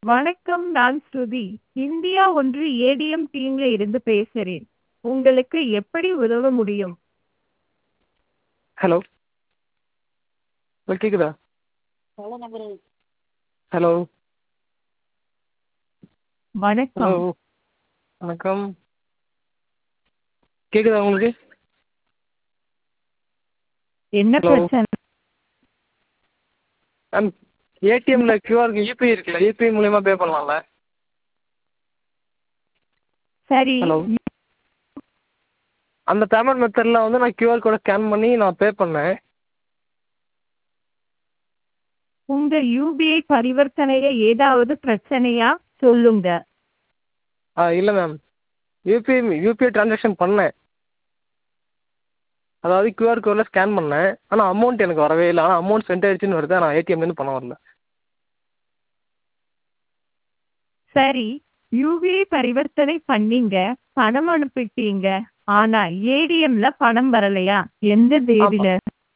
வணக்கம் நான் ஸ்ருதி இந்தியா ஒன்று ஏடிஎம் டீம்ல இருந்து பேசுறேன் உங்களுக்கு எப்படி உதவ முடியும் ஹலோ ஹலோ கேட்குதா ஹலோ வணக்கம் ஹலோ வணக்கம் கேட்குதா உங்களுக்கு என்ன Hello. பிரச்சனை மேம் ஏடிஎம்ல கியூஆர் யூபிஐ இருக்குல்ல யூபிஐ மூலியமாக பே பண்ணலாம்ல சரி Hello. அந்த பேமெண்ட் மெத்தடில் வந்து நான் கியூஆர் கோடை ஸ்கேன் பண்ணி நான் பே பண்ணேன் உங்க யூபிஐ பரிவர்த்தனைய ஏதாவது பிரச்சனையா சொல்லுங்க ஆ இல்லை மேம் யூபிஐ யூபிஐ ட்ரான்சாக்ஷன் பண்ணேன் அதாவது கியூஆர் கோடில் ஸ்கேன் பண்ணேன் ஆனால் அமௌண்ட் எனக்கு வரவே இல்லை ஆனால் அமௌண்ட் சென்ட் ஆயிடுச்சுன்னு வருது ஆனால் ஏடிஎம்லேருந்து பணம் வரல சரி யூபிஐ பரிவர்த்தனை பண்ணீங்க பணம் அனுப்பிட்டீங்க ஆனா ஏடிஎம்ல பணம் வரலையா எந்த தேதியில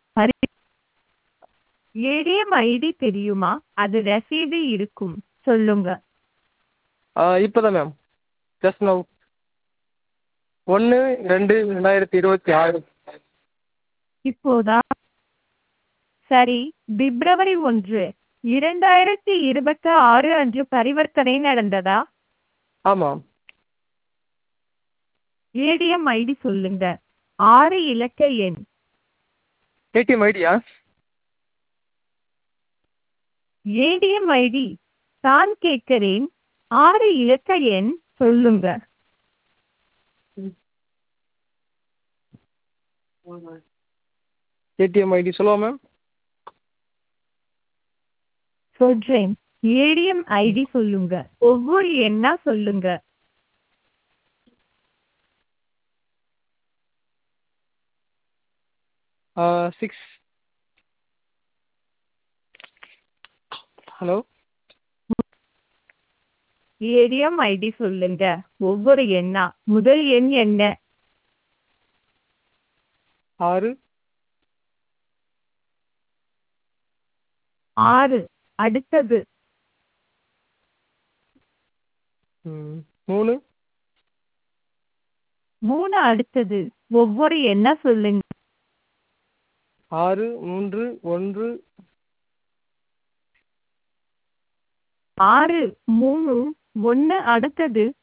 ஏடிஎம் ஐடி தெரியுமா அது ரசீது இருக்கும் சொல்லுங்க இப்போ தான் மேம் ஜஸ்ட் நவ் ஒன்று ரெண்டு ரெண்டாயிரத்தி இருபத்தி ஆறு இப்போதா சரி பிப்ரவரி ஒன்று இரண்டாயிரத்தி இருபத்தி ஆறு அன்று பரிவர்த்தனை நடந்ததா ஆமாம் ஏடிஎம் ஐடி சொல்லுங்க ஆறு இலக்க எண் ஏடிஎம் ஐடியா ஏடிஎம் ஐடி தான் கேட்கிறேன் ஆறு இலக்க எண் சொல்லுங்க ஏடிஎம் ஐடி சொல்லுவா மேம் சொல்றேன் ஏடிஎம் ஐடி சொல்லுங்க ஒவ்வொரு எண்ணா சொல்லுங்க சிக்ஸ் ஹலோ ஏடிஎம் ஐடி சொல்லுங்க ஒவ்வொரு எண்ணா முதல் எண் என்ன ஆறு ஆறு அடுத்தது ம், மூணு மூணு அடுத்தது ஒவ்வொரு எண்ணா சொல்லுங்க ஆறு மூன்று ஒன்று ஆறு மூணு ஒன்னு அடுத்தது